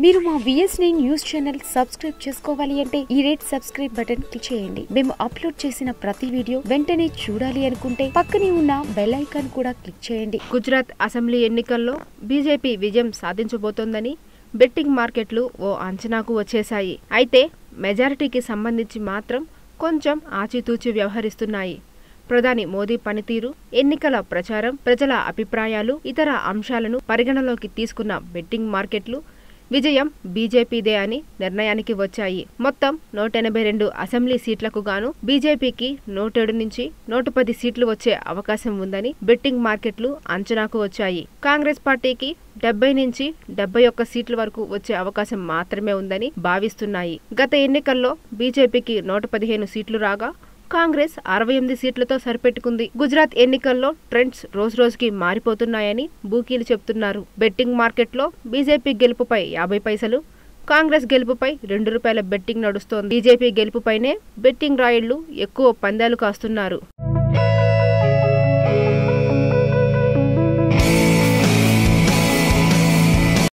మీరు మా VS nine news channel subscribe చేసుకోవాలి అంటే ఈ రెడ్ సబ్స్క్రైబ్ బటన్ క్లిక్ చేయండి మేము అప్లోడ్ చేసిన ప్రతి వీడియో వెంటనే చూడాలి అనుకుంటే పక్కనే ఉన్న బెల్ ఐకాన్ కూడా క్లిక్ చేయండి గుజరాత్ అసెంబ్లీ ఎన్నికల్లో బీజేపీ విజయం సాధించబోతోందని బెట్టింగ్ మార్కెట్లు ఓ అంచనాకు వచ్చేశాయి అయితే మెజారిటీకి సంబంధించి మాత్రం కొంచెం ఆచితూచి వ్యవహరిస్తున్నాయి ప్రధాని మోదీ పనితీరు ఎన్నికల ప్రచారం ప్రజల అభిప్రాయాలు ఇతర అంశాలను పరిగణలోకి తీసుకున్న బెట్టింగ్ మార్కెట్లు విజయం బీజేపీదే అని నిర్ణయానికి వచ్చాయి మొత్తం నూట ఎనభై రెండు అసెంబ్లీ సీట్లకు గాను బీజేపీకి నూటేడు నుంచి నూట పది సీట్లు వచ్చే అవకాశం ఉందని బెట్టింగ్ మార్కెట్లు అంచనాకు వచ్చాయి కాంగ్రెస్ పార్టీకి డెబ్బై నుంచి డెబ్బై ఒక్క సీట్ల వరకు వచ్చే అవకాశం మాత్రమే ఉందని భావిస్తున్నాయి గత ఎన్నికల్లో బీజేపీకి నూట పదిహేను సీట్లు రాగా కాంగ్రెస్ అరవై ఎనిమిది సీట్లతో సరిపెట్టుకుంది గుజరాత్ ఎన్నికల్లో ట్రెండ్స్ రోజు రోజుకి మారిపోతున్నాయని బూకీలు చెప్తున్నారు బెట్టింగ్ మార్కెట్లో బీజేపీ గెలుపుపై యాభై పైసలు కాంగ్రెస్ గెలుపుపై రెండు రూపాయల బెట్టింగ్ నడుస్తోంది బీజేపీ గెలుపుపైనే బెట్టింగ్ రాయుళ్లు ఎక్కువ పందాలు కాస్తున్నారు